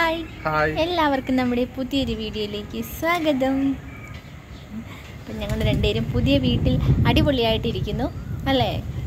Hi hi എല്ലാവർക്കും നമ്മുടെ പുതിയൊരു വീഡിയോയിലേക്ക് സ്വാഗതം അപ്പം ഞങ്ങൾ രണ്ടുപേരും പുതിയ വീട്ടിൽ അടിപൊളിയായിട്ടിരിക്കുന്നു അല്ലേ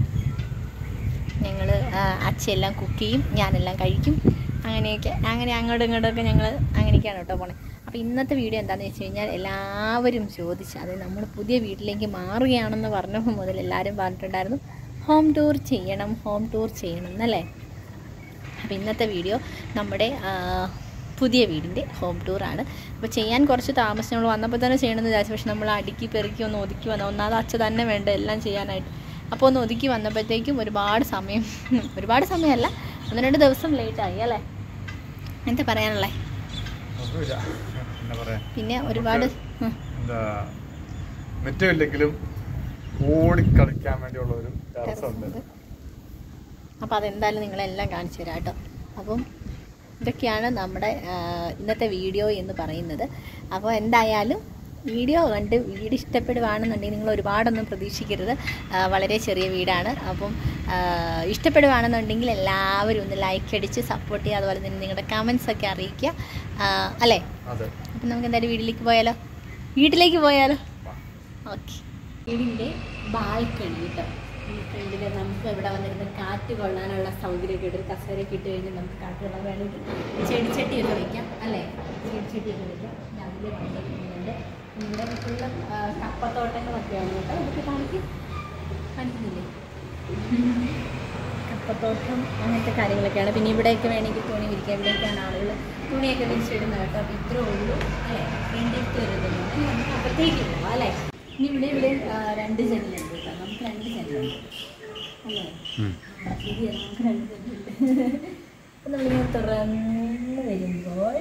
ഞങ്ങൾ അച്ഛയെല്ലാം കുക്ക് ചെയ്യും ഞാനെല്ലാം കഴിക്കും അങ്ങനെയൊക്കെ അങ്ങനെ അങ്ങോട്ടും ഇങ്ങോട്ടൊക്കെ ഞങ്ങൾ അങ്ങനെയൊക്കെയാണ് കേട്ടോ പോണേ അപ്പോൾ ഇന്നത്തെ വീഡിയോ എന്താണെന്ന് വെച്ച് കഴിഞ്ഞാൽ എല്ലാവരും ചോദിച്ചു അത് നമ്മൾ പുതിയ വീട്ടിലേക്ക് മാറുകയാണെന്ന് പറഞ്ഞപ്പോൾ മുതൽ എല്ലാവരും പറഞ്ഞിട്ടുണ്ടായിരുന്നു ഹോം ടൂർ ചെയ്യണം ഹോം ടൂർ ചെയ്യണം എന്നല്ലേ അപ്പോൾ ഇന്നത്തെ വീഡിയോ നമ്മുടെ ആ, പുതിയ വീടിൻ്റെ ഹോം ടൂറാണ് അപ്പോൾ ചെയ്യാൻ കുറച്ച് താമസം നമ്മൾ വന്നപ്പോൾ തന്നെ ചെയ്യണമെന്ന് വിചാരിച്ചു പക്ഷെ നമ്മൾ അടുക്കി പെറുക്കി ഒന്ന് ഒതുക്കി വന്ന ഒന്നാമത് അച്ഛ തന്നെ വേണ്ട എല്ലാം ചെയ്യാനായിട്ട് അപ്പോൾ ഒന്ന് ഒതുക്കി വന്നപ്പോഴത്തേക്കും ഒരുപാട് സമയം ഒരുപാട് സമയമല്ല ഒന്ന് രണ്ട് ദിവസം ലേറ്റായി അല്ലേ എന്താ പറയാനുള്ളേ ഒന്നുമില്ല എന്താ പറയാ പിന്നെ ഒരുപാട് ഉം. എന്താ മുറ്റമില്ലെങ്കിലും ഓടിക്കളിക്കാൻ വേണ്ടിയുള്ള ഒരു ടെറസുണ്ട് അപ്പോൾ അതെന്തായാലും നിങ്ങളെല്ലാം കാണിച്ചു തരാം കേട്ടോ അപ്പം ഇതൊക്കെയാണ് നമ്മുടെ ആ, ഇന്നത്തെ വീഡിയോ എന്ന് പറയുന്നത് അപ്പോൾ എന്തായാലും വീഡിയോ കണ്ട് വീട് ഇഷ്ടപ്പെടുവാണെന്നുണ്ടെങ്കിൽ നിങ്ങൾ ഒരുപാടൊന്നും പ്രതീക്ഷിക്കരുത് ആ, വളരെ ചെറിയ വീടാണ് അപ്പം ആ, ഇഷ്ടപ്പെടുവാണെന്നുണ്ടെങ്കിൽ എല്ലാവരും ഒന്ന് ലൈക്ക് അടിച്ച് സപ്പോർട്ട് ചെയ്യുക അതുപോലെ തന്നെ നിങ്ങളുടെ കമൻസ് ഒക്കെ അറിയിക്കുക ആ, അല്ലേ അതെ അപ്പം നമുക്ക് എന്തായാലും വീട്ടിലേക്ക് പോയാലോ വീട്ടിലേക്ക് പോയാലോ ഓക്കെ വീടിൻ്റെ ബാൽക്കണി കേട്ടോ ഈ ഫ്രണ്ടിൽ നമുക്ക് ഇവിടെ വന്നിരുന്ന് കാറ്റ് കൊള്ളാനുള്ള സൗകര്യമൊക്കെ ഇട്ട് ഒരു കസേരയൊക്കെ ഇട്ട് കഴിഞ്ഞാൽ നമുക്ക് കാറ്റ് കൊള്ളാൻ വേണമെങ്കിൽ ചെടിച്ചട്ടിയൊക്കെ വയ്ക്കാം അല്ലേ ചെടിച്ചട്ടിയൊക്കെ വയ്ക്കാം രാവിലെ വന്നിരിക്കുന്നുണ്ട് ഇവിടെ ഫുള്ള് കപ്പത്തോട്ടങ്ങളൊക്കെയാണ് കേട്ടോ നമുക്ക് കാണിക്കും കാണിക്കുന്നില്ലേ കപ്പത്തോട്ടം അങ്ങനത്തെ കാര്യങ്ങളൊക്കെയാണ് പിന്നെ ഇവിടെയൊക്കെ വേണമെങ്കിൽ തുണി വിരിക്കാം ഇവിടെയൊക്കെയാണ് ആളുകൾ തുണിയൊക്കെ വിരിച്ചിടുന്നത് കേട്ടോ അപ്പോൾ ഇത്രേ ഉള്ളൂ അല്ലേ വേണ്ടിയിട്ട് വരുന്നത് ഇനി നമുക്ക് അകത്തേക്ക് പോവാം അല്ലേ ഇനി ഇവിടെ ഇവിടെ ആ, രണ്ട് ജനലുണ്ട് കേട്ടോ നമുക്ക് രണ്ട് ജനലുണ്ട് അല്ലേ ഉം. ശരിയാ നമുക്ക് രണ്ട് ജനലുണ്ട് അപ്പം നമ്മളിങ്ങനെ തുറന്ന് വരുമ്പോൾ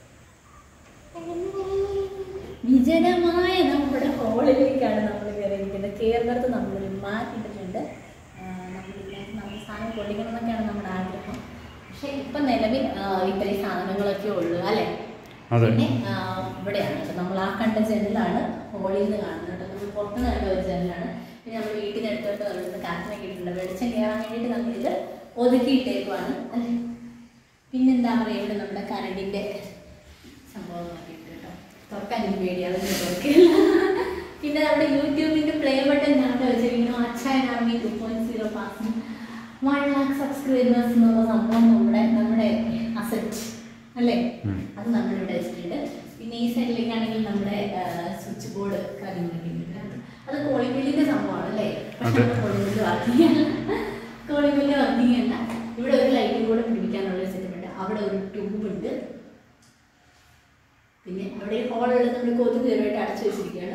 വിജനമായ നമ്മുടെ ഹോളിലേക്കാണ് നമ്മൾ കയറിയിരിക്കുന്നത് കയറുന്നിടത്ത് നമ്മളൊരു മാറ്റിയിട്ടിട്ടുണ്ട് ആ, നമ്മളിതിനകത്ത് നമ്മൾ സാധനം കൊള്ളിക്കണം എന്നൊക്കെയാണ് നമ്മുടെ ആഗ്രഹം പക്ഷേ ഇപ്പം നിലവിൽ ആ, ഇത്രയും സാധനങ്ങളൊക്കെ ഉള്ളൂ അല്ലേ അതെ. പിന്നെ ആ, ഇവിടെയാണ് കേട്ടോ നമ്മൾ ആ കണ്ട ജനലാണ് ഹോളിൽ നിന്ന് കാണുന്നത് കേട്ടോ നമ്മൾ പുറത്ത് നിന്ന് കണ്ട ഒരു ജനലാണ് പിന്നെ നമ്മൾ വീട്ടിൽ നിന്ന് എടുത്തോട്ട് നമ്മളിത് കാറ്റിനൊക്കെ ഇട്ടിട്ടുണ്ട് വെളിച്ചം കയറാൻ വേണ്ടിയിട്ട് നമ്മളിത് ഒതുക്കിയിട്ടേക്കുവാണ് അല്ലേ പിന്നെന്താ പറയുക ഇവിടെ നമ്മുടെ കരണ്ടിൻ്റെ സംഭവങ്ങളൊക്കെ ഉണ്ട് കേട്ടോ തുറക്കാൻ എനിക്ക് പേടിയാണ് അതൊന്നും തുറക്കില്ല പിന്നെ നമ്മുടെ യൂട്യൂബിൻ്റെ പ്ലേ ബട്ടൺ ഞാൻ വെച്ചിരിക്കുന്നു Achayan army two point zero passing one lakh subscribers എന്നുള്ള സംഭവം നമ്മുടെ നമ്മുടെ അസറ്റ് അല്ലേ ഉം. അത് നമ്മളിവിടെ വെച്ചിട്ടുണ്ട് പിന്നെ ഈ സൈഡിലേക്കാണെങ്കിൽ നമ്മുടെ സ്വിച്ച് ബോർഡ് കാര്യങ്ങളൊക്കെ ഉണ്ട് അത് കോളിമില്ലിന്റെ സംഭവമാണ് അല്ലേ പക്ഷെ അതെ. കോളിമില്ല് വർക്കിംഗ് അല്ല കോളിമില്ല് വർക്കിംഗ് അല്ല ഇവിടെ ഒരു ലൈറ്റും കൂടെ പിടിപ്പിക്കാനുള്ള സെറ്റപ്പ് ഉണ്ട് അവിടെ ഒരു ട്യൂബ് ഉണ്ട് പിന്നെ അവിടെ ഒരു ഹോളുള്ളത് നമ്മൾ കൊതുക് കയറിയിട്ട് അടച്ചു വെച്ചിരിക്കുകയാണ്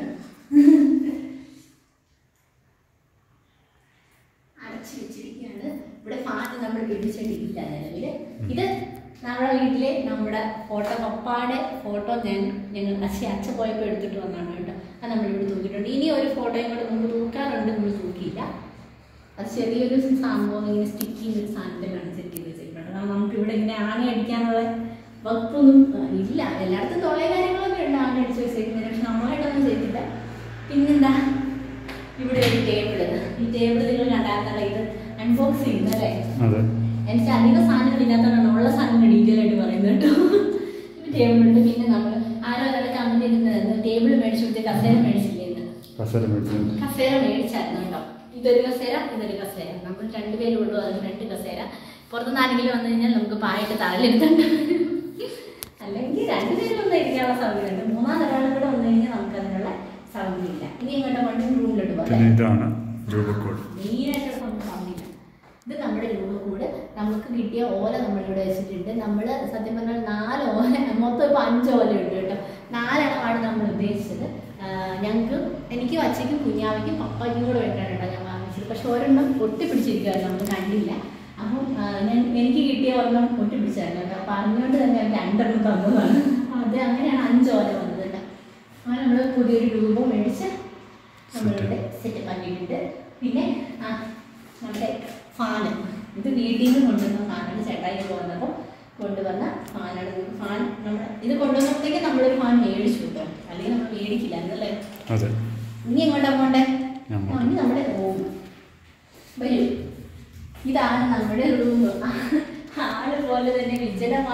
അടച്ചു വെച്ചിരിക്കുകയാണ് ഇവിടെ ഫാൻ നമ്മൾ പിടിച്ചിട്ടില്ല നിലവിൽ ഇത് നമ്മുടെ വീട്ടിലെ നമ്മുടെ ഫോട്ടോ പപ്പാടെ ഫോട്ടോ ഞാൻ ഞങ്ങൾ അച്ഛ അച്ഛ പോയപ്പോൾ എടുത്തിട്ട് വന്നതാണ് കേട്ടോ അത് നമ്മളിവിടെ തൂക്കിയിട്ടുണ്ട് ഇനി ഒരു ഫോട്ടോയും കൂടെ നമുക്ക് തൂക്കാറുണ്ട് നമ്മൾ തൂക്കിയില്ല അത് ചെറിയൊരു സംഭവം ഇങ്ങനെ സ്റ്റിക്ക് ചെയ്ത ഒരു സാധനത്തിലാണ് സെറ്റ് ചെയ്ത് വെച്ചിരിക്കുന്നത് കാരണം നമുക്ക് ഇവിടെ ഇങ്ങനെ ആണി അടിക്കാനുള്ള വകുപ്പൊന്നും ആ, ഇല്ല എല്ലായിടത്തും തൊളയ കാര്യങ്ങളൊക്കെ ഉണ്ട് ആണി അടിച്ച് വെച്ചിരിക്കുന്നത് പക്ഷെ നമ്മളായിട്ടൊന്നും ചെയ്തില്ല പിന്നെന്താ ഇവിടെ ഒരു ടേബിള് ഈ ടേബിൾ നിങ്ങൾ കണ്ടായിരുന്നല്ലോ ഇത് അൺബോക്സ് ചെയ്യുന്നല്ലേ അതെ എനിക്ക് അധികം സാധനങ്ങൾ ഇല്ലാത്തതാണ് ഉള്ള സാധനങ്ങൾ ഡീറ്റെയിൽ ആയിട്ട് പറയുന്നത് കേട്ടോ ടേബിൾ ഉണ്ട് പിന്നെ നമ്മൾ ആരോ ഒരാൾ കമന്റ് ചെയ്തിരുന്നത് ടേബിൾ മേടിച്ചു കൊടുത്ത് കസേര മേടിച്ചില്ലേ എന്ന് കസേര മേടിച്ചിട്ടുണ്ട് കസേര മേടിച്ചായിരുന്നു കേട്ടോ ഇതൊരു കസേര ഇതൊരു കസേര നമ്മൾ രണ്ടുപേരും ഉള്ളൂ അതിന് രണ്ട് കസേര പുറത്തുനിന്ന് ആരെങ്കിലും വന്നു കഴിഞ്ഞാൽ നമുക്ക് പായിട്ട് തറയിലെടുത്തണ്ട് അല്ലെങ്കിൽ രണ്ടുപേരും ഒന്നും ഇരിക്കാനുള്ള സൗകര്യമുണ്ട് മൂന്നാം ഒരാളും കൂടെ വന്നു കഴിഞ്ഞാൽ നമുക്ക് അതിനുള്ള സൗകര്യമില്ല ഇനി ഇങ്ങോട്ട് കൊണ്ട് റൂമിലോട്ട് പോകാം പിന്നെ ഇതാണ് രൂപക്കോട് മെയിനായിട്ടുള്ള സംഭവം പറഞ്ഞില്ല ഇത് നമ്മുടെ രൂപക്കൂട് നമുക്ക് കിട്ടിയ ഓല നമ്മളിവിടെ വെച്ചിട്ടുണ്ട് നമ്മൾ സത്യം പറഞ്ഞാൽ നാല് ഓല മൊത്തം ഇപ്പോൾ അഞ്ച് ഓല ഉണ്ട് കേട്ടോ നാലെണ്ണമാണ് നമ്മൾ ഉദ്ദേശിച്ചത് ഞങ്ങൾക്ക് എനിക്കും അച്ഛയ്ക്കും കുഞ്ഞാവയ്ക്കും പപ്പയ്ക്കും കൂടെ വേണ്ടിയാണ് കേട്ടോ ഞാൻ വാങ്ങിച്ചത് പക്ഷെ ഒരെണ്ണം ഒട്ടിപ്പിടിച്ചിരിക്കുമായിരുന്നു നമ്മൾ കണ്ടില്ല അപ്പം ആ, ഞാൻ എനിക്ക് കിട്ടിയ ഒരെണ്ണം ഒട്ടിപ്പിടിച്ചായിരുന്നു കേട്ടോ അപ്പം അറിഞ്ഞുകൊണ്ട് തന്നെ ഞാൻ രണ്ടെണ്ണം തന്നതാണ് അത് അങ്ങനെയാണ് അഞ്ച് ഓല വന്നത് കേട്ടോ അങ്ങനെ നമ്മൾ പുതിയൊരു രൂപം മേടിച്ച് നമ്മളിവിടെ സെറ്റ് ആക്കിയിട്ടുണ്ട് പിന്നെ ആ നമ്മുടെ ഫാന് ഇത് വീട്ടിൽ നിന്ന് കൊണ്ടുവന്ന ഫാനാണ് ചേട്ടായി പോകുന്നപ്പോൾ കൊണ്ടുവന്ന ഫാനാണ് ഫാൻ നമ്മൾ ഇത് കൊണ്ടുവന്നപ്പോഴത്തേക്ക് നമ്മളൊരു ഫാൻ മേടിച്ചു കേട്ടോ അല്ലെങ്കിൽ നമ്മൾ മേടിക്കില്ലായിരുന്നല്ലേ അതെ ഇനി എങ്ങോട്ടാ പോണ്ടേ ഞാൻ ആ, ഇനി നമ്മുടെ റൂം വരൂ ഇതാണ് നമ്മുടെ റൂം ആള് പോലെ തന്നെ വിജനമായ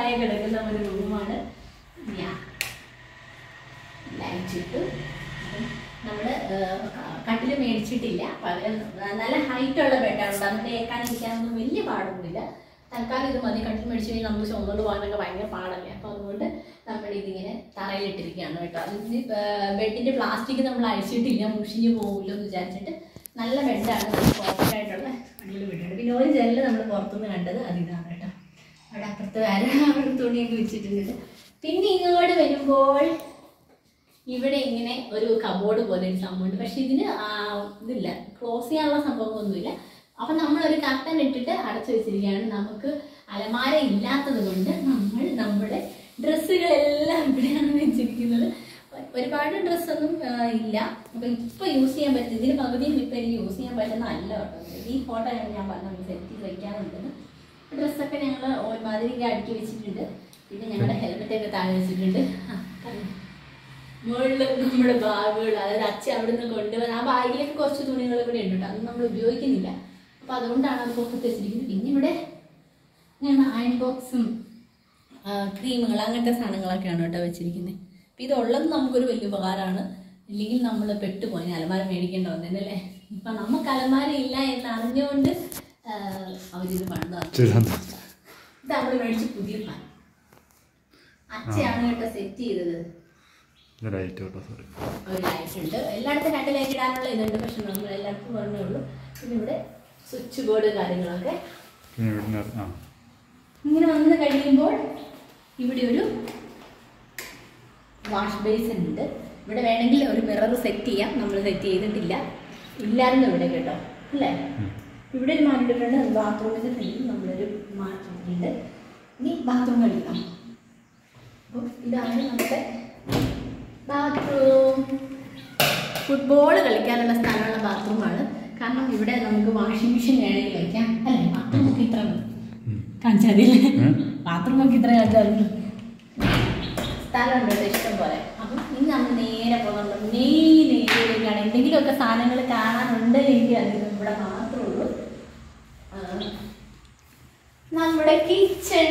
സുഖമായി കിടക്കുന്ന ഒരു റൂമാണ് ഞാൻ ലൈറ്റ് ഇട്ടു നമ്മൾ കട്ടിൽ മേടിച്ചിട്ടില്ല പകരം നല്ല ഹൈറ്റ് ഉള്ള ബെഡാണ് അതുകൊണ്ട് ഏക്കാനിരിക്കാനൊന്നും വലിയ പാടൊന്നുമില്ല തൽക്കാലം ഇത് മതി കട്ടിൽ മേടിച്ച് കഴിഞ്ഞാൽ നമുക്ക് ചുമന്നുകൊണ്ട് പോകാനൊക്കെ ഭയങ്കര പാടല്ലേ അപ്പോൾ അതുകൊണ്ട് നമ്മൾ ഇതിങ്ങനെ തറയിലിട്ടിരിക്കുകയാണ് കേട്ടോ അതിന് ബെഡിൻ്റെ പ്ലാസ്റ്റിക് നമ്മൾ അഴിച്ചിട്ടില്ല മുഷിഞ്ഞ് പോകില്ലോ എന്ന് വിചാരിച്ചിട്ട് നല്ല ബെഡാണ് നല്ല സോഫ്റ്റ് ആയിട്ടുള്ള അടിപൊളി ബെഡാണ് പിന്നെ ഒരു ജെല്ല് നമ്മൾ പുറത്തുനിന്ന് കണ്ടത് അതിതാണ് കേട്ടോ അവിടെ അപ്പുറത്ത് വേറെ അവിടെ തുണിയൊക്കെ വെച്ചിട്ടുണ്ട് പിന്നെ ഇങ്ങോട്ട് വരുമ്പോൾ ഇവിടെ ഇങ്ങനെ ഒരു കബോർഡ് പോലെ ഒരു സംഭവമുണ്ട് പക്ഷെ ഇതിന് ആ ഇതില്ല ക്ലോസ് ചെയ്യാനുള്ള സംഭവമൊന്നുമില്ല അപ്പം നമ്മളൊരു കർട്ടൻ ഇട്ടിട്ട് അടച്ചു വെച്ചിരിക്കുകയാണ് നമുക്ക് അലമാര ഇല്ലാത്തത് കൊണ്ട് നമ്മൾ നമ്മുടെ ഡ്രസ്സുകളെല്ലാം ഇവിടെയാണ് വെച്ചിരിക്കുന്നത് ഒരുപാട് ഡ്രസ്സൊന്നും ഇല്ല അപ്പം ഇപ്പം യൂസ് ചെയ്യാൻ പറ്റും ഇതിന് പകുതിയും ഇപ്പം എനിക്ക് യൂസ് ചെയ്യാൻ പറ്റുന്ന അല്ല കേട്ടോ ഈ ഫോട്ടോ ഞാൻ പറഞ്ഞത് സെറ്റ് ചെയ്ത് വയ്ക്കാറുണ്ടെന്ന് ഡ്രസ്സൊക്കെ ഞങ്ങൾ ഒരുമാതിരി അടുക്കി വെച്ചിട്ടുണ്ട് പിന്നെ ഞങ്ങളുടെ ഹെൽമെറ്റ് ഒക്കെ താഴെ വെച്ചിട്ടുണ്ട് ആ, പറഞ്ഞോ. മുകളിൽ നമ്മുടെ ബാഗുകൾ അതായത് അച്ഛൻ അവിടെ നിന്ന് കൊണ്ടുവന്ന ആ ബാഗിലേക്ക് കുറച്ച് തുണികൾ കൂടെ ഉണ്ട് കേട്ടോ അത് നമ്മൾ ഉപയോഗിക്കുന്നില്ല അപ്പോൾ അതുകൊണ്ടാണ് അത് പുറത്ത് വെച്ചിരിക്കുന്നത് പിന്നെ ഇവിടെ ഞങ്ങൾ അയൺ ബോക്സും ക്രീമുകൾ അങ്ങനത്തെ സാധനങ്ങളൊക്കെയാണ് കേട്ടോ വെച്ചിരിക്കുന്നത് അപ്പോൾ ഇതുള്ളത് നമുക്കൊരു വലിയ ഉപകാരമാണ് ഇല്ലെങ്കിൽ നമ്മൾ പെട്ടുപോയി ഇനി അലമാര മേടിക്കേണ്ട വന്നല്ലേ ഇപ്പം നമുക്ക് അലമാര ഇല്ല എന്ന് അറിഞ്ഞുകൊണ്ട് ആ, അവരിത് പണിതാണ് ചെയ്താൽ ഇത് നമ്മൾ മേടിച്ച് പുതിയ ഫാൻ അച്ഛയാണ് കേട്ടോ സെറ്റ് ചെയ്തത് ലൈറ്റ് കേട്ടോ സോറി ഒരു ലൈറ്റ് ഉണ്ട് എല്ലായിടത്തും രണ്ട് ലൈറ്റ് ഇടാനുള്ള ഇതുണ്ട് പക്ഷെ നമ്മൾ എല്ലാവർക്കും പറഞ്ഞേ ഉള്ളൂ പിന്നെ ഇവിടെ സ്വിച്ച് ബോർഡ് കാര്യങ്ങളൊക്കെ പിന്നെ ഇവിടുന്ന് ആ ഇങ്ങനെ വന്ന് കഴിയുമ്പോൾ ഇവിടെ ഒരു വാഷ് ബേസിൻ ഉണ്ട് ഇവിടെ വേണമെങ്കിൽ ഒരു മിറർ സെറ്റ് ചെയ്യാം നമ്മൾ സെറ്റ് ചെയ്തിട്ടില്ല ഇല്ലായിരുന്നു ഇവിടെ കേട്ടോ അല്ലേ ഉം. ഇവിടെ ഒരു മാറ്റിട്ടുണ്ട് ബാത്റൂമിൻ്റെ സൈഡിൽ നമ്മളൊരു മാറ്റിയിട്ടുണ്ട് ഇനി ബാത്റൂം കളിക്കാം അപ്പോൾ ഇതാണ് നമ്മുടെ ബാത്റൂം ഫുട്ബോൾ കളിക്കാനുള്ള സ്ഥലമുള്ള ബാത്റൂമാണ് കാരണം ഇവിടെ നമുക്ക് വാഷിംഗ് മെഷീൻ വേണമെങ്കിൽ വയ്ക്കാം അല്ലേ ബാത്റൂം ഒക്കെ ഇത്ര മതി ഉം. കാണിച്ചാതില്ലേ ഉം. ബാത്റൂം ഒക്കെ ഇത്ര കാണിച്ചാൽ സ്ഥലമുണ്ട് കേട്ടോ ഇഷ്ടം പോലെ അപ്പം ഇനി നമ്മൾ നേരെ പോകുന്നത് മെയിൻ ഏരിയയിലേക്കാണ് എന്തെങ്കിലുമൊക്കെ സാധനങ്ങൾ കാണാനുണ്ട് എങ്കിൽ അത് ഇവിടെ മാത്രമേ ഉള്ളൂ ആ, നമ്മുടെ കിച്ചൺ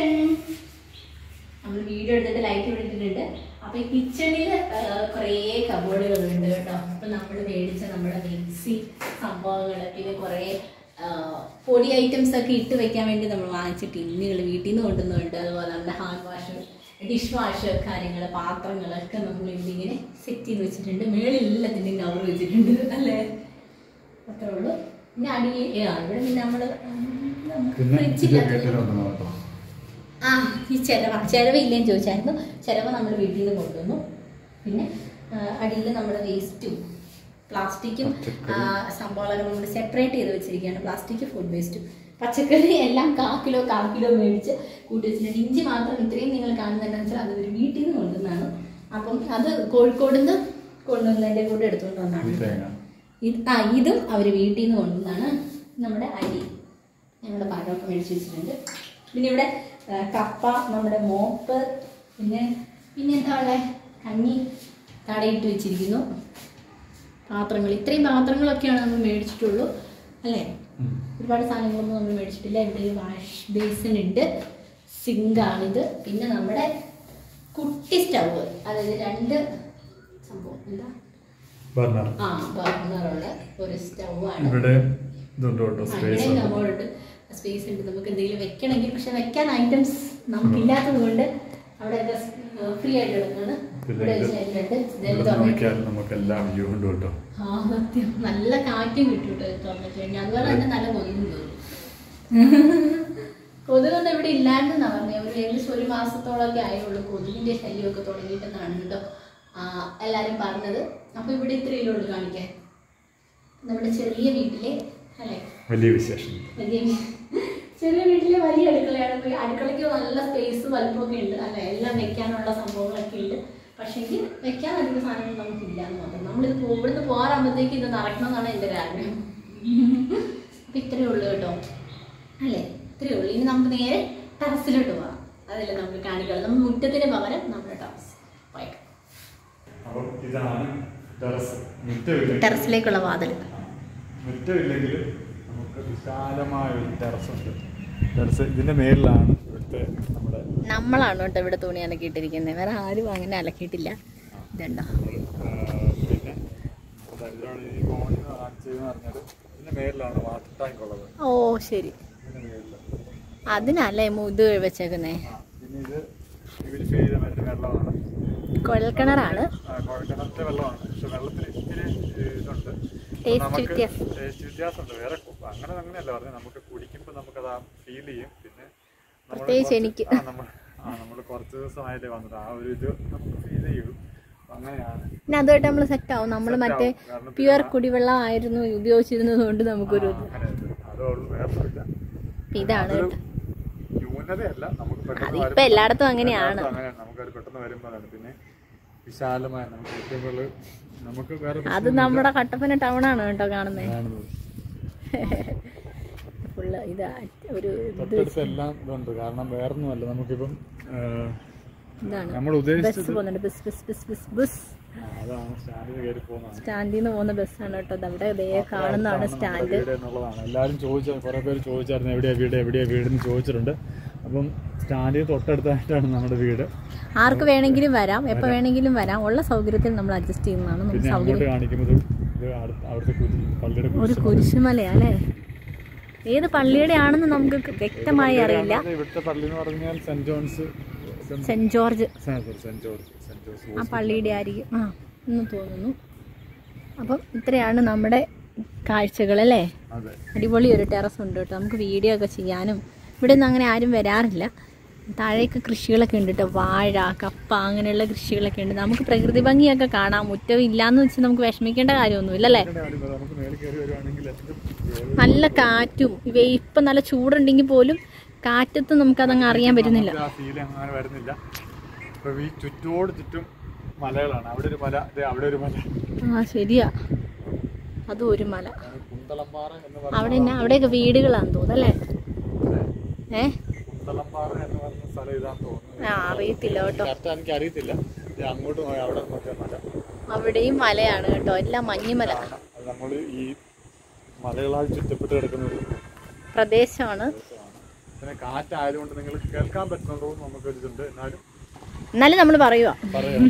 നമ്മൾ വീഡിയോ എടുത്തിട്ട് ലൈറ്റ് ഇട്ടിട്ടുണ്ട് അപ്പൊ ഈ കിച്ചണിൽ കുറേ കബോർഡുകളുണ്ട് കേട്ടോ അപ്പൊ നമ്മൾ മേടിച്ച നമ്മുടെ മിക്സി സംഭവങ്ങൾ പിന്നെ കുറേ ആ, പൊടി ഐറ്റംസ് ഒക്കെ ഇട്ട് വെക്കാൻ വേണ്ടി നമ്മൾ വാങ്ങിച്ച ടിന്നുകൾ വീട്ടിൽ നിന്ന് കൊണ്ടുവന്നുണ്ട് അതുപോലെ നമ്മുടെ ഹാൻഡ് വാഷ് ഡിഷ് വാഷ് കാര്യങ്ങൾ പാത്രങ്ങളൊക്കെ നമ്മൾ ഇവിടെ ഇങ്ങനെ സെറ്റ് ചെയ്ത് വെച്ചിട്ടുണ്ട് മേളിൽ എല്ലാത്തിൻ്റെയും കവർ വെച്ചിട്ടുണ്ട് അല്ലേ അത്രേ ഉള്ളൂ പിന്നെ അടി ആ, ഇവിടെ പിന്നെ നമ്മൾ പിന്നെ ഇത് ഫ്രിഡ്ജില്ല വീട്ടിൽ വന്നു കേട്ടോ ആ ഈ ചിലവ ചിലവില്ലേന്ന് ചോദിച്ചായിരുന്നു ചിലവ് നമ്മൾ വീട്ടിൽ നിന്ന് കൊണ്ടുവന്നു പിന്നെ അടിയിൽ നമ്മുടെ വേസ്റ്റും പ്ലാസ്റ്റിക്കും പച്ചക്കറി. സംഭവങ്ങളൊക്കെ നമ്മൾ സെപ്പറേറ്റ് ചെയ്ത് വെച്ചിരിക്കുകയാണ് പ്ലാസ്റ്റിക് ഫുഡ് വേസ്റ്റും പച്ചക്കറി എല്ലാം കാ കിലോ കാ കിലോ മേടിച്ച് കൂട്ടി വെച്ചിട്ടുണ്ട് ഇഞ്ചി മാത്രം ഇത്രയും നിങ്ങൾ കാണുന്നതെന്നു വെച്ചാൽ അത് ഒരു വീട്ടിൽ നിന്ന് കൊണ്ടുവന്നതാണ് അപ്പം അത് കോഴിക്കോട് നിന്ന് കൊണ്ടുവന്നതിൻ്റെ കൂടെ എടുത്തുകൊണ്ട് വന്നതാണ് ഈ തേങ്ങ ഇത് ആ ഇതും അവർ വീട്ടിൽ നിന്ന് കൊണ്ടുവന്നാണ് നമ്മുടെ അരി ഞങ്ങളുടെ പഴമൊക്കെ മേടിച്ച് വെച്ചിട്ടുണ്ട് പിന്നെ ഇവിടെ ആ, കപ്പ നമ്മുടെ മോപ്പ് പിന്നെ പിന്നെ എന്താ ഉള്ളത് കഞ്ഞി തടയിട്ട് വെച്ചിരിക്കുന്നു പാത്രങ്ങൾ ഇത്രയും പാത്രങ്ങളൊക്കെയാണ് നമ്മൾ മേടിച്ചിട്ടുള്ളൂ അല്ലേ ഉം. ഒരുപാട് സാധനങ്ങളൊന്നും നമ്മൾ മേടിച്ചിട്ടില്ല ഇവിടെ ഒരു വാഷ് ബേസിൻ ഉണ്ട് സിങ്കാണിത് പിന്നെ നമ്മുടെ കുട്ടി സ്റ്റവ് അതായത് രണ്ട് സംഭവം എന്താ ബർണർ ആ ബർണറുള്ള ഒരു സ്റ്റൗവാണ് ഇവിടെ ഇതുണ്ട് കേട്ടോ സ്പേസ് ഉണ്ട് കമ്പോർഡ് സ്പേസ് ഉണ്ട് നമുക്ക് എന്തെങ്കിലും വെക്കണമെങ്കിൽ പക്ഷെ വെക്കാൻ ഐറ്റംസ് നമുക്കില്ലാത്തത് കൊണ്ട് അവിടെ ഫ്രീ ആയിട്ട് കിടക്കാണ് പിന്നെ ഇവിടെ ഇത് വെച്ചിട്ടുണ്ട് ഇവിടെ ഇതെല്ലാം തുറന്നിട്ട് നോക്കിയാൽ നമുക്ക് എല്ലാം വ്യൂ ഉണ്ട് കേട്ടോ ആ സത്യം നല്ല കാറ്റും കിട്ടും കേട്ടോ ഇത് തുറന്നിട്ട് കഴിഞ്ഞാൽ അതുപോലെ തന്നെ നല്ല കൊതുകും തോന്നും കൊതുകൊന്നും ഇവിടെ ഇല്ലാണ്ടെന്നാ പറഞ്ഞത് ഒരു ഏകദേശം ഒരു മാസത്തോളമൊക്കെ ആയുള്ളൂ കൊതുകിന്റെ ശല്യമൊക്കെ തുടങ്ങിയിട്ടെന്നാണ് കേട്ടോ ആ, എല്ലാരും പറഞ്ഞത് അപ്പൊ ഇവിടെ ഇത്രയേ ഉള്ളൂ കാണിക്കാൻ നമ്മുടെ ചെറിയ വീട്ടിലെ അല്ലേ വലിയ വിശേഷം വലിയ വീ- ചെറിയ വീട്ടിലെ വലിയ അടുക്കളയാണ് ഇപ്പൊ ഈ അടുക്കളയ്ക്ക് നല്ല സ്പേസ് വലുപ്പമൊക്കെ ഉണ്ട് അല്ല എല്ലാം വെക്കാനുള്ള സംഭവങ്ങളൊക്കെ ഉണ്ട് പക്ഷേങ്കിൽ വെക്കാൻ അധികം സാധനങ്ങൾ നമുക്കില്ല എന്ന് മാത്രം നമ്മളിത് പോ- ഇവിടുന്ന് പോകാറാകുമ്പോഴത്തേക്ക് ഇത് നടക്കണം എന്നാണ് എൻ്റെ ഒരു ആഗ്രഹം അപ്പൊ ഇത്രയേ ഉള്ളൂ കേട്ടോ അല്ലേ ഇത്രയേ ഉള്ളൂ ഇനി നമുക്ക് നേരെ ടെറസിലോട്ട് പോകാം അതല്ലേ നമുക്ക് കാണിക്കണം നമ്മൾ മുറ്റത്തിന് പകരം നമ്മുടെ ടെറസ് പോയേക്കാം അപ്പം ഇതാണ് ടെറസ് മുറ്റമില്ലെങ്കിൽ ടെറസിലേക്കുള്ള വാതിൽ മുറ്റമില്ലെങ്കിൽ നമുക്ക് വിശാലമായ ഒരു ടെറസ് ഉണ്ട് ടെറസ് ഇതിൻ്റെ മേളിലാണ് ഇവിടുത്തെ നമ്മുടെ നമ്മളാണ് കേട്ടോ ഇവിടെ തുണി അലക്കിയിട്ടിരിക്കുന്നത് വേറെ ആരും അങ്ങനെ അലക്കിയിട്ടില്ല ഇതുണ്ടോ പിന്നെ അതാ ഇതിലാണ് ഈ മോണിൽ കാണിച്ചതെന്ന് പറഞ്ഞാൽ ഇതിന്റെ മേളിലാണ് വാട്ടർ ടാങ്ക് ഉള്ളത് ഓ ശരി ഇതിന്റെ മേളിൽ അതിനല്ലേ മു- ഇത് വെച്ചേക്കുന്നേ ആ പിന്നെ ഇത് ഇവര് ചെയ്ത മറ്റേ വെള്ളമാണ് കുഴൽക്കിണറാണ് ആ, കുഴൽക്കിണറിന്റെ വെള്ളമാണ് പക്ഷെ വെള്ളത്തിന് ഇത്തിരി ഏ, ഇതുണ്ട് Taste നമുക്ക് വ്യത്യാസം. ടേസ്റ്റ് വ്യത്യാസമുണ്ട് വേറെ കു- അങ്ങനെ അങ്ങനെയല്ല പറഞ്ഞത് നമുക്ക് കുടിക്കുമ്പോൾ നമുക്കത് ആ ഫീൽ ചെയ്യും പിന്നെ നമ്മള് പ്രത്യേകിച്ച് കുറച്ച് എനിക്ക്. ആ നമ്മൾ ആ നമ്മൾ കുറച്ച് ദിവസമായിട്ടേ വന്നത് ആ ഒരു ഇത് നമുക്ക് ഫീൽ ചെയ്യും അപ്പൊ അങ്ങനെയാണ് പിന്നെ അതുമായിട്ട് നമ്മൾ സെറ്റ് ആവും നമ്മൾ Set മറ്റേ ആവും. കാരണം പ്യുവർ കുടിവെള്ളം ആയിരുന്നു ഉപയോഗിച്ചിരുന്നത് കൊണ്ട് നമുക്കൊരു ആ, അങ്ങനെ ഉണ്ട്. അതേ ഉള്ളൂ വേറെ ഇല്ല ഇതാണ് അതൊരു കേട്ടോ ന്യൂനതയല്ല നമുക്ക് പെട്ടെന്ന് അതിപ്പോ വരുമ്പോ- എല്ലായിടത്തും അങ്ങനെയാണ്. എല്ലായിടത്തും അങ്ങനെയാണ് നമുക്കത് പെട്ടെന്ന് വരുമ്പോൾ അതാണ് പിന്നെ വിശാലമായ നമുക്ക് ഏറ്റവും കൂടുതൽ നമുക്ക് വേറെ അത് നമ്മുടെ കട്ടപ്പന ടൗൺ ആണ് കേട്ടോ കാണുന്നത് കാണുന്നത് ഫുള്ള് ഇത് ഒരു ഇത് തൊട്ടടുത്ത് എല്ലാം ഇതുണ്ട് കാരണം വേറൊന്നുമല്ല നമുക്കിപ്പം ആ, ഇതാണ് നമ്മൾ ബസ് ഉദ്ദേശിച്ചത് പോകുന്നുണ്ട് bus bus bus bus bus ആ, അതാണ് സ്റ്റാൻഡിൽ കയറി പോകുന്നതാണ് സ്റ്റാൻഡിൽ നിന്ന് പോകുന്ന ബസ്സാണ് കേട്ടോ ഇത് അവിടെ ദേ കാണുന്നതാണ് നമ്മുടെ സ്റ്റാൻഡ് വീട് എന്നുള്ളതാണ് എല്ലാവരും ചോദിച്ച കുറെ പേര് ചോദിച്ചായിരുന്നു എവിടെയാ വീട് എവിടെയാ വീട് എന്ന് ചോദിച്ചിട്ടുണ്ട് അപ്പം സ്റ്റാൻഡിൽ തൊട്ടടുത്തായിട്ടാണ് നമ്മുടെ വീട് ആർക്ക് വേണമെങ്കിലും വരാം എപ്പോൾ വേണമെങ്കിലും വരാം ഉള്ള സൗകര്യത്തിൽ നമ്മൾ അഡ്ജസ്റ്റ് ചെയ്യുന്നതാണ് നമുക്ക് പിന്നെ സൗകര്യം അങ്ങോട്ട് കാണിക്കുന്നത് ഇത് അടുത്ത- അവിടുത്തെ കുരി പള്ളിയുടെ ഒരു കുരിശ് കുരിശുമലയാ അല്ലേ ഏത് പള്ളിയുടെ ആണെന്ന് നമുക്ക് വ്യക്തമായി അറിയില്ല പള്ളിയാണ്. ഇവിടുത്തെ പള്ളി എന്ന് പറഞ്ഞാൽ saint John's saint saint George saint George saint George ആ പള്ളിയുടെ ആയിരിക്കും ആ എന്ന് തോന്നുന്നു അപ്പം ഇത്രയാണ് നമ്മുടെ കാഴ്ചകൾ അല്ലേ അതെ അടിപൊളി ഒരു ടെറസ് ഉണ്ട് കേട്ടോ നമുക്ക് വീഡിയോ ഒക്കെ ചെയ്യാനും ഇവിടെ ഒന്നും അങ്ങനെ ആരും വരാറില്ല താഴേക്ക് കൃഷികളൊക്കെ ഉണ്ട് കേട്ടോ വാഴ കപ്പ അങ്ങനെയുള്ള കൃഷികളൊക്കെ ഉണ്ട് നമുക്ക് പ്രകൃതി ഭംഗിയൊക്കെ കാണാം മുറ്റം ഇല്ലാന്ന് വെച്ച് നമുക്ക് വിഷമിക്കേണ്ട കാര്യമൊന്നുമില്ല അല്ലേ ഇവിടെ ആരും വരാം. നമുക്ക് മേളിൽ കയറി വരുവാണെങ്കിൽ എന്തും ഏത് നല്ല കാറ്റും ഇവ ഇപ്പം നല്ല ചൂടുണ്ടെങ്കിൽ പോലും കാറ്റത്ത് നമുക്കതങ്ങ് അറിയാൻ പറ്റുന്നില്ല നമുക്ക് ആ ഫീൽ അങ്ങനെ വരുന്നില്ല ഇപ്പൊ ഈ ചുറ്റോട് ചുറ്റും മലകളാണ് അവിടെ ഒരു മല ദേ അവിടെ ഒരു മല ആ ശരിയാ അതും ഒരു മല അതാണ് കുന്തളംപാറ എന്ന് അവിടെ തന്നെ അവിടെയൊക്കെ വീടുകളാന്ന് തോന്നുന്നു അല്ലേ പറഞ്ഞ ഏ കുന്തളംപാറ എന്ന് പറഞ്ഞ സ്ഥലം ഇതാന്ന് തോന്നുന്നു ആ അറിയത്തില്ല കേട്ടോ കറക്റ്റ് എനിക്ക് അറിയത്തില്ല ദേ അങ്ങോട്ട് പോയി അവിടെ നോക്കിയ മല അവിടെയും മലയാണ് കേട്ടോ എല്ലാം മഞ്ഞുമല ആണ്. അത് നമ്മൾ ഈ മലകളാൽ ചുറ്റപ്പെട്ട് കിടക്കുന്ന ഒരു പ്രദേശമാണ് പ്രദേശമാണ് പിന്നെ കാറ്റായതുകൊണ്ട് നിങ്ങൾ കേൾക്കാൻ പറ്റുന്നുണ്ടോ എന്ന് നമുക്കൊരു ഇതുണ്ട് എന്നാലും എന്നാലും നമ്മൾ പറയുക പറയാം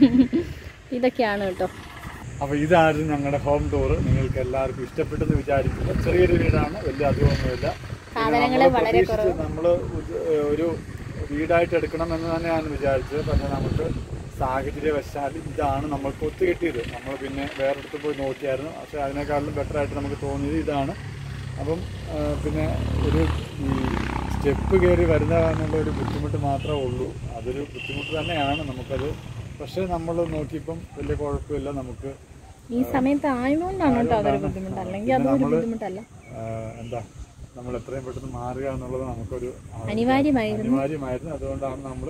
ഇതൊക്കെയാണ് കേട്ടോ അപ്പൊ ഇതായിരുന്നു ഞങ്ങളുടെ ഹോം ടൂർ നിങ്ങൾക്ക് എല്ലാവർക്കും ഇഷ്ടപ്പെട്ടെന്ന് വിചാരിക്കുന്നു ചെറിയൊരു വീടാണ് വലിയ അധികമൊന്നുമില്ല സാധനങ്ങള് വളരെ കുറവ്. നമ്മൾ ഒരു വീടായിട്ട് എടുക്കണം എന്ന് തന്നെയാണ് വിചാരിച്ചത് പക്ഷെ നമുക്ക് സാഹചര്യവശാൽ ഇതാണ് നമ്മൾക്ക് ഒത്തു കിട്ടിയത് നമ്മൾ പിന്നെ വേറെടുത്ത് പോയി നോക്കിയായിരുന്നു പക്ഷെ അതിനേക്കാളും ബെറ്റർ ആയിട്ട് നമുക്ക് തോന്നിയത് ഇതാണ് അപ്പം ആ, പിന്നെ ഒരു ഈ സ്റ്റെപ്പ് കയറി വരുന്ന എന്നുള്ള ഒരു ബുദ്ധിമുട്ട് മാത്രമേ ഉള്ളൂ അതൊരു ബുദ്ധിമുട്ട് തന്നെയാണ് നമുക്കത് പക്ഷേ നമ്മൾ നോക്കിയപ്പം വലിയ കുഴപ്പമില്ല നമുക്ക് ഈ സമയത്ത് ആയതുകൊണ്ടാണ് കേട്ടോ അതൊരു ബുദ്ധിമുട്ട് അല്ലെങ്കിൽ അതൊരു നമ്മള് ബുദ്ധിമുട്ടല്ല ആ, എന്താ നമ്മൾ എത്രയും പെട്ടെന്ന് മാറുക എന്നുള്ളത് നമുക്കൊരു ആ, അനിവാര്യമായിരുന്നു അനിവാര്യമായിരുന്നു അതുകൊണ്ടാണ് നമ്മൾ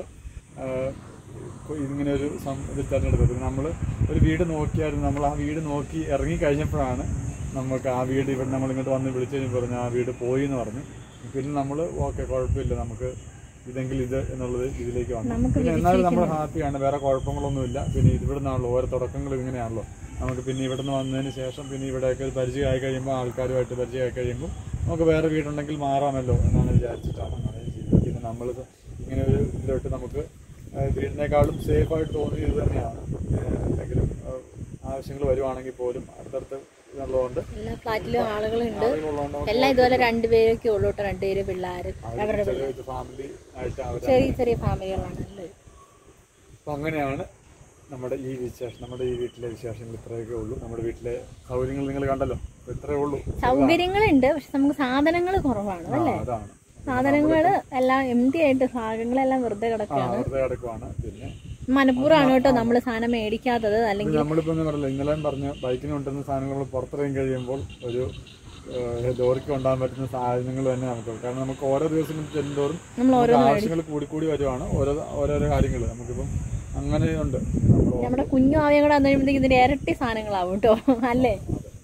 ഇങ്ങനെ ഒരു സം- ഇത് തിരഞ്ഞെടുത്തത് നമ്മൾ ഒരു വീട് നോക്കിയായിരുന്നു നമ്മൾ ആ വീട് നോക്കി ഇറങ്ങി കഴിഞ്ഞപ്പോഴാണ് നമുക്ക് ആ വീട് ഇവിടെ നമ്മൾ ഇങ്ങോട്ട് വന്ന് വിളിച്ചു കഴിഞ്ഞ് പറഞ്ഞു ആ വീട് പോയി എന്ന് പറഞ്ഞു പിന്നെ നമ്മൾ ഓക്കെ കുഴപ്പമില്ല നമുക്ക് ഇതെങ്കിൽ ഇത് എന്നുള്ളത് ഇതിലേക്ക് വന്നു നമുക്ക് പിന്നെ എന്നാലും നമ്മൾ ഹാപ്പിയാണ് വേറെ കുഴപ്പങ്ങളൊന്നുമില്ല പിന്നെ ഇവിടെ നിന്നാണല്ലോ ഓരോ തുടക്കങ്ങൾ ഇങ്ങനെയാണല്ലോ നമുക്ക് പിന്നെ ഇവിടെ നിന്ന് വന്നതിന് ശേഷം പിന്നെ ഇവിടെയൊക്കെ ഒരു പരിചയമായി കഴിയുമ്പോൾ ആൾക്കാരുമായിട്ട് പരിചയമായി കഴിയുമ്പോൾ നമുക്ക് വേറെ വീടുണ്ടെങ്കിൽ മാറാമല്ലോ എന്നാണ് വിചാരിച്ചിട്ടാണ് അങ്ങനെ ചെയ്തത് പിന്നെ നമ്മൾ ഇങ്ങനെ ഒരു ഇതിലോട്ട് നമുക്ക് ആ, വീടിനേക്കാളും സേഫ് ആയിട്ട് തോന്നിയത് തന്നെയാണ് ഏഹ് എന്തെങ്കിലും ആവശ്യങ്ങൾ വരുവാണെങ്കിൽ പോലും അടുത്തടുത്ത് ഇതുള്ളതുകൊണ്ട് എല്ലാ ഫ്ലാറ്റിലും ആളുകളുണ്ട് ആളുകളുള്ളതുകൊണ്ട് നമുക്ക് എല്ലാം ഇതുപോലെ രണ്ടുപേരൊക്കെ ഉള്ളൂ കേട്ടോ രണ്ടുപേര് പിള്ളേർ അവരുടെ ചെറിയ ഫാമിലി ആയിട്ട് അവർ ചെറിയ ചെറിയ ഫാമിലികളാണ് എല്ലാവരും അപ്പം അങ്ങനെയാണ് നമ്മുടെ ഈ വിശേഷം നമ്മുടെ ഈ വീട്ടിലെ വിശേഷങ്ങൾ ഇത്രയൊക്കെ ഉള്ളൂ നമ്മുടെ വീട്ടിലെ സൗകര്യങ്ങൾ നിങ്ങൾ കണ്ടല്ലോ അപ്പൊ ഇത്രയേ ഉള്ളൂ സൗകര്യങ്ങളുണ്ട് പക്ഷെ നമുക്ക് സാധനങ്ങൾ കുറവാണ് ആ, അല്ലേ അതാണ് സാധനങ്ങൾ എല്ലാം എം ടി ആയിട്ട് ഭാഗങ്ങളെല്ലാം വെറുതെ ആ കിടക്കുകയാണ് വെറുതെ കിടക്കുവാണ് പിന്നെ മനഃപൂർവ്വമാണ് കേട്ടോ നമ്മൾ സാധനം മേടിക്കാത്തത് അല്ലെങ്കിൽ നമ്മളിപ്പോ എന്താ പറയില്ല ഇന്നലെയും പറഞ്ഞ ബൈക്കിന് കൊണ്ടുവന്ന സാധനങ്ങൾ പുറത്തിറങ്ങി കഴിയുമ്പോൾ ഒരു ഏഹ്, ലോറിക്ക് കൊണ്ടുപോകാൻ പറ്റുന്ന സാധനങ്ങൾ തന്നെ നമുക്ക് കാരണം നമുക്ക് ഓരോ ദിവസം ചെല്ലുന്തോറും നമ്മൾ നമുക്ക് ആവശ്യങ്ങൾ കൂടി കൂടി വരുവാണ് ഓരോ ഓരോരോ കാര്യങ്ങൾ നമുക്കിപ്പം അങ്ങനെ ഉണ്ട് നമ്മൾ നമ്മുടെ കുഞ്ഞു ആവയും കൂടെ വന്നു കഴിയുമ്പോഴത്തേക്ക് ഇതിന്റെ ഇരട്ടി സാധനങ്ങളാവും കേട്ടോ അല്ലേ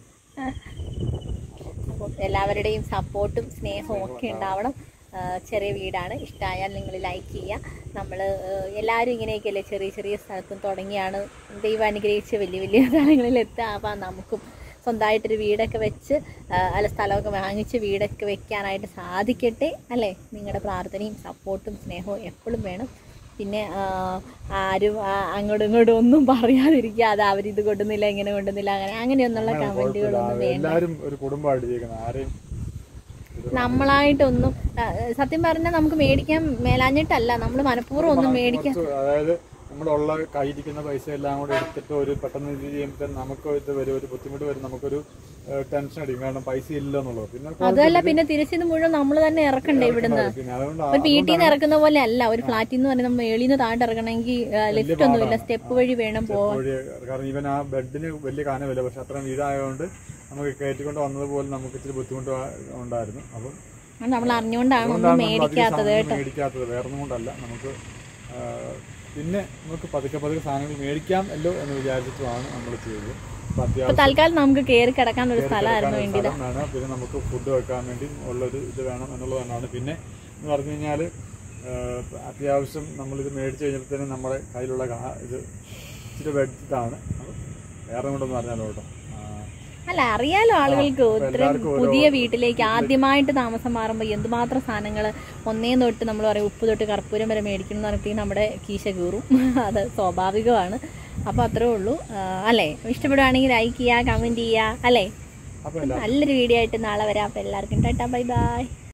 അപ്പം എല്ലാവരുടെയും സപ്പോർട്ടും സ്നേഹവും ഒക്കെ ഉണ്ടാവണം ആ, ചെറിയ വീടാണ് ഇഷ്ടമായാൽ നിങ്ങൾ ലൈക്ക് ചെയ്യുക നമ്മൾ എല്ലാവരും ഇങ്ങനെയൊക്കെയല്ലേ ചെറിയ ചെറിയ സ്ഥലത്തും തുടങ്ങിയാണ് ദൈവം അനുഗ്രഹിച്ച് വലിയ വലിയ സ്ഥലങ്ങളിൽ എത്തുക അപ്പം നമുക്കും സ്വന്തമായിട്ടൊരു വീടൊക്കെ വെച്ച് ആ, അല്ല സ്ഥലമൊക്കെ വാങ്ങിച്ച് വീടൊക്കെ വെക്കാനായിട്ട് സാധിക്കട്ടെ അല്ലേ നിങ്ങളുടെ പ്രാർത്ഥനയും സപ്പോർട്ടും സ്നേഹവും എപ്പോഴും വേണം പിന്നെ ആ, ആരും ആ, അങ്ങോട്ടും ഇങ്ങോട്ടും ഒന്നും പറയാതിരിക്കുക അത് അവരിത് കൊണ്ടുന്നില്ല ഇങ്ങനെ കൊണ്ടുന്നില്ല അങ്ങനെ അങ്ങനെയൊന്നുള്ള അങ്ങനെ കുഴപ്പമില്ല കമൻറ്റുകളൊന്നും വേണ്ട എല്ലാവരും ഒരു കുടുംബമായിട്ട് ജീവിക്കുന്നത് ആരെയും ഇത് നമ്മളായിട്ടൊന്നും ആ, സത്യം പറഞ്ഞാൽ നമുക്ക് മേടിക്കാൻ മേലാഞ്ഞിട്ടല്ല നമ്മൾ മനഃപൂർവ്വം ഒന്നും മേടിക്കാൻ കുറച്ച് അതായത് നമ്മളുള്ള കയ്യിരിക്കുന്ന പൈസ എല്ലാം കൂടെ എടുത്തിട്ട് ഒരു പെട്ടെന്ന് ഇത് ചെയ്യുമ്പോൾ നമുക്ക് ഇത് വരും ഒരു ബുദ്ധിമുട്ട് വരും നമുക്കൊരു ടെൻഷൻ അടിക്കും കാരണം പൈസ ഇല്ല എന്നുള്ളത് പിന്നെ അതല്ല പിന്നെ തിരിച്ചിത് മുഴുവൻ നമ്മൾ തന്നെ ഇറക്കണ്ടേ ഇവിടുന്ന് പിന്നെ അതുകൊണ്ട് ഒരു വീട്ടിൽ നിന്ന് ഇറക്കുന്ന പോലെ അല്ല ഒരു ഫ്ലാറ്റിൽ നിന്ന് പറഞ്ഞാൽ നമ്മൾ മേളിൽ നിന്ന് താഴെ ഇറങ്ങണമെങ്കിൽ ലിഫ്റ്റ് ഒന്നുമില്ല സ്റ്റെപ്പ് വഴി വേണം പോവാൻ വഴി കാരണം ഇവൻ ആ ബെഡിന് വലിയ കാനമില്ല പക്ഷെ അത്രയും വീടായതുകൊണ്ട് നമുക്ക് കയറ്റിക്കൊണ്ട് വന്നതുപോലെ നമുക്ക് ഇച്ചിരി ബുദ്ധിമുട്ട് ഉണ്ടായിരുന്നു അപ്പം അത് നമ്മൾ അറിഞ്ഞുകൊണ്ടാണ് ഒന്നും അതുകൊണ്ടാണ് നമ്മൾ അധികം മേടിക്കാത്തത് സാധനങ്ങൾ മേടിക്കാത്തത് വേറെ ഒന്നും കൊണ്ടല്ല നമുക്ക് ആ, പിന്നെ നമുക്ക് പതുക്കെ പതുക്കെ സാധനങ്ങൾ മേടിക്കാം അല്ലോ എന്ന് വിചാരിച്ചിട്ടുമാണ് നമ്മൾ ചെയ്തത് അപ്പൊ ഇപ്പൊ അത്യാവശ്യം തൽക്കാലം നമുക്ക് കയറി കിടക്കാൻ ഒരു സ്ഥലമായിരുന്നു കിടക്കാൻ വേണ്ടിയത് സ്ഥലം വേണം പിന്നെ നമുക്ക് ഫുഡ് വെക്കാൻ വേണ്ടി ഉള്ളൊരു ഇത് വേണം എന്നുള്ളത് തന്നെയാണ് പിന്നെ എന്ന് പറഞ്ഞു കഴിഞ്ഞാൽ അത്യാവശ്യം നമ്മളിത് മേടിച്ചു കഴിഞ്ഞപ്പോഴത്തേനും നമ്മുടെ കയ്യിലുള്ള കാ- ഇത് ഇച്ചിരി ബഡ്ജറ്റാണ് വേറെ കൊണ്ടൊന്നും പറഞ്ഞാലോ കേട്ടോ ആ, അല്ല അറിയാലോ ആളുകൾക്ക് അപ്പൊ ഇത്രയും എല്ലാവർക്കും ഓരോ- പുതിയ വീട്ടിലേക്ക് ആദ്യമായിട്ട് താമസം മാറുമ്പോൾ എന്തുമാത്രം സാധനങ്ങൾ ഒന്നേ തൊട്ട് നമ്മൾ പറയും ഉപ്പ് തൊട്ട് കർപ്പൂരം വരെ മേടിക്കണം എന്ന് പറഞ്ഞിട്ട് നമ്മുടെ കീശ കീറും അത് സ്വാഭാവികമാണ് അപ്പോൾ അത്രേ ഉള്ളൂ ആ, അല്ലേ ഇഷ്ടപ്പെടുവാണെങ്കിൽ ലൈക്ക് ചെയ്യുക കമൻറ്റ് ചെയ്യുക അല്ലേ അപ്പൊ എല്ലാ നല്ലൊരു വീഡിയോ ആയിട്ട് നാളെ വരാം അപ്പോൾ എല്ലാവർക്കും ടാറ്റാ ബൈ ബൈ